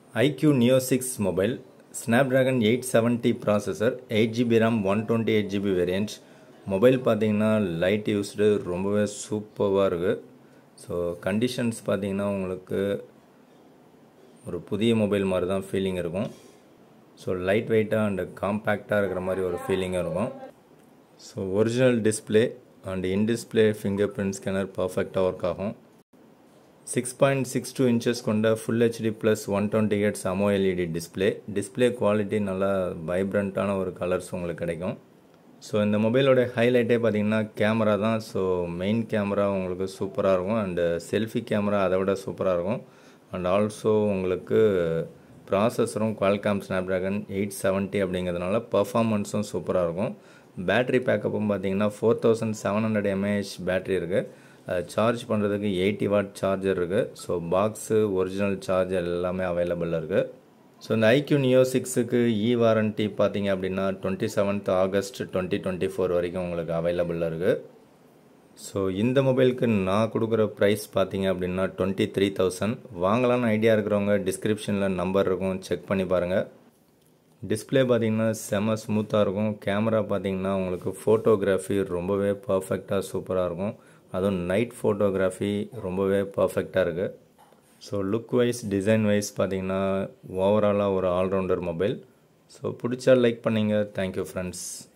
IQ Neo six mobile Snapdragon eight seventy processor eight GB RAM one twenty eight GB variant mobile பார்த்தீங்கன்னா light used ரொம்பவே சூப்பராக இருக்குது so conditions பார்த்தீங்கன்னா உங்களுக்கு ஒரு புதிய மொபைல் மாதிரி தான் ஃபீலிங் இருக்கும் ஸோ லைட் வெயிட்டாக அண்டு காம்பேக்டாக இருக்கிற மாதிரி ஒரு ஃபீலிங்காக இருக்கும் so original display and in display fingerprint scanner பர்ஃபெக்டாக ஒர்க் ஆகும் six point six two inches கொண்ட full HD plus one twenty eights AMOLED display display quality நல்லா வைப்ரண்ட்டான ஒரு கலர்ஸ் உங்களுக்கு கிடைக்கும் ஸோ இந்த மொபைலோட ஹைலைட்டே பார்த்தீங்கன்னா கேமரா தான் ஸோ மெயின் கேமரா உங்களுக்கு சூப்பராக இருக்கும் அண்டு செல்ஃபி கேமரா அதை விட சூப்பராக இருக்கும் அண்ட் ஆல்சோ உங்களுக்கு ப்ராசஸரும் குவால்காம் ஸ்னாப்ட்ராகன் எயிட் செவன்ட்டி அப்படிங்கிறதுனால பர்ஃபார்மன்ஸும் சூப்பராக இருக்கும் பேட்ரி பேக்கப்பும் பார்த்தீங்கன்னா four thousand seven hundred mAh battery இருக்குது சார்ஜ் பண்ணுறதுக்கு எயிட்டி வாட் சார்ஜர் இருக்குது ஸோ பாக்ஸு ஒரிஜினல் சார்ஜர் எல்லாமே அவைலபிளாக இருக்குது ஸோ இந்த ஐக்யூ நியோ சிக்ஸுக்கு இ வாரண்ட்டி பார்த்தீங்க அப்படின்னா twenty seventh August twenty twenty four வரைக்கும் உங்களுக்கு அவைலபிளாக இருக்குது ஸோ இந்த மொபைலுக்கு நான் கொடுக்குற ப்ரைஸ் பார்த்தீங்க அப்படின்னா டுவெண்ட்டி த்ரீ தௌசண்ட் வாங்கலான்னு ஐடியா இருக்கிறவங்க டிஸ்கிரிப்ஷனில் நம்பர் இருக்கும் செக் பண்ணி பாருங்கள் டிஸ்பிளே பார்த்தீங்கன்னா செம ஸ்மூத்தாக இருக்கும் கேமரா பார்த்தீங்கன்னா உங்களுக்கு ஃபோட்டோகிராஃபி ரொம்பவே பர்ஃபெக்டாக சூப்பராக இருக்கும் அதுவும் நைட் ஃபோட்டோகிராஃபி ரொம்பவே பர்ஃபெக்டாக இருக்குது so look wise design wise பார்த்தீங்கன்னா ஓவராலாக ஒரு ஆல்ரவுண்டர் மொபைல் ஸோ பிடிச்சா லைக் பண்ணிங்க தேங்க்யூ ஃப்ரெண்ட்ஸ்